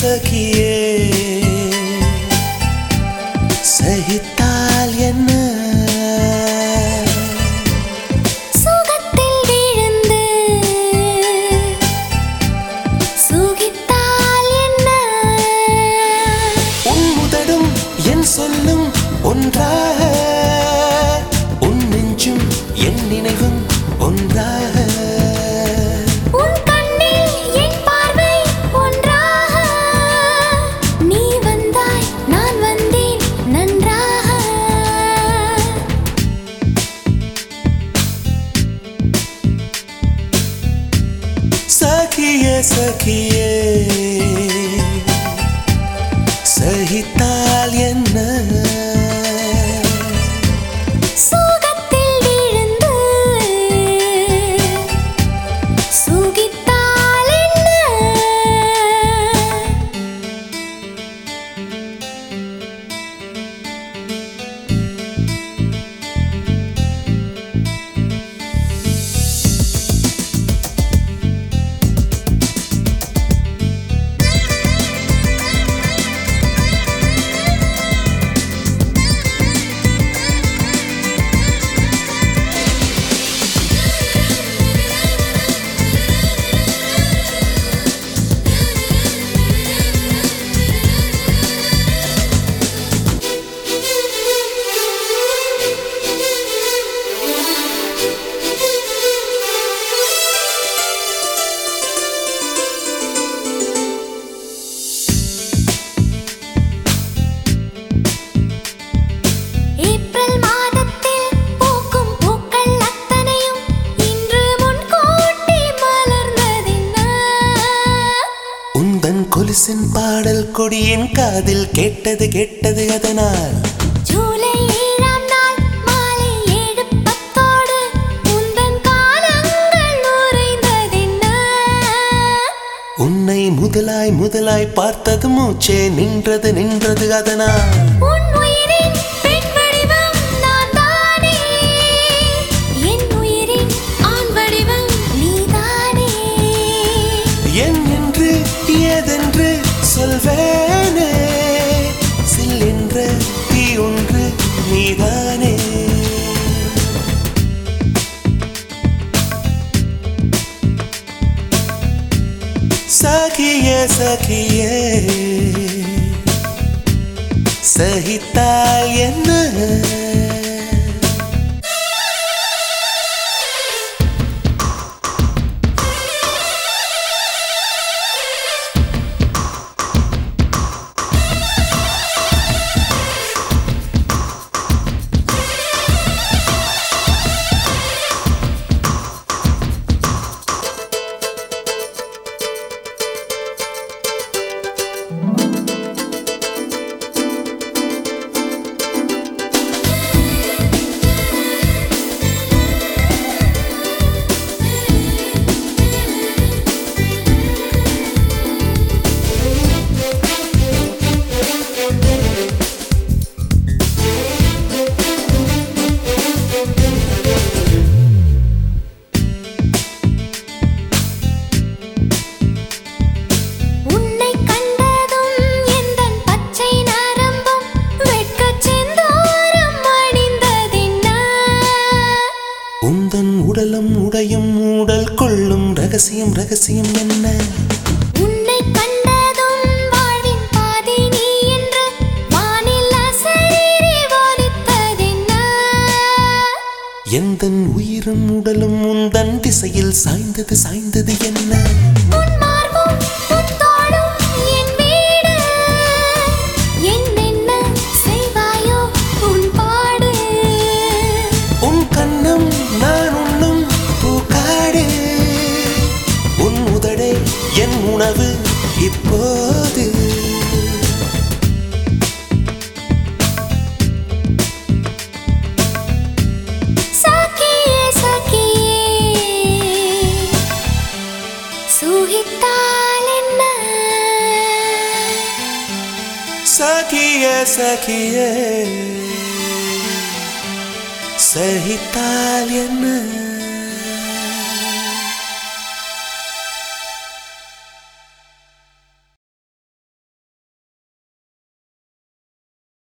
சகியே சகித்தால் என்ன சுகத்தில் விழுந்து சுகித்தால் என்ன உன் முதடும் என் சொல்லும் ஒன்றாக உன் நெஞ்சும் என் நினைவும் ஒன்றாக உன் கண்ணில் என் பார்வை ஒன்றாக நீ வந்தாய் நான் வந்தேன் நன்றாக சகியே சகியே சகித்தால் என்ன சுகத்தில் விழுந்து சுகித்தால் என்ன ஏப்ரல் மாதத்தில் பூக்கும் பூக்கள் அத்தனையும் இன்று முன்கூட்டி மலர்ந்ததென்ன உந்தன் கொலுசின் பாடல் கொடியின் காதில் கேட்டது கேட்டது அதனால் ஜூலை ஏழாம் நாள் மாலை ஏழு பத்தோடு உந்தன் காலங்கள் நுரைந்ததென்ன உன்னை முதலாய் முதலாய் பார்த்தது மூச்சே நின்றது நின்றது அதனால் உன் உயிரின் பெண் வடிவம் நான் தானே என் உயிரின் ஆண் வடிவம் நீதானே என் என்று ஏதென்று சொல்வேனே சில் என்ற தீ ஒன்று நீதானே சகிய சகிய சகித்தால் என்ன உன்னை கண்டதும் எந்தன் பச்சை நரம்பும் வெட்கச் செந்தூரம் அணிந்ததென்ன உந்தன் உடலும் உடையும் ஊடல் கொள்ளும் ரகசியம் ரகசியம் என்ன உன்னை கண்டதும் வாழ்வின் பாதி நீ என்று வானில் அசரீரி ஒலித்ததென்ன எந்தன் உயிரும் உடலும் உந்தன் திசையில் சாய்ந்தது சாய்ந்தது என்ன உன் மார்பும் உன் தோளும் என் வீடு என்னென்ன செய்வாயோ உன் பாடு உன் கண்ணம் நான் உண்ணும் பூக்காடு உன் உதடே என் உணவு இப்போது சகியே சகியே சுகித்தால் என்ன சகிய சகிய சகித்தால் என்ன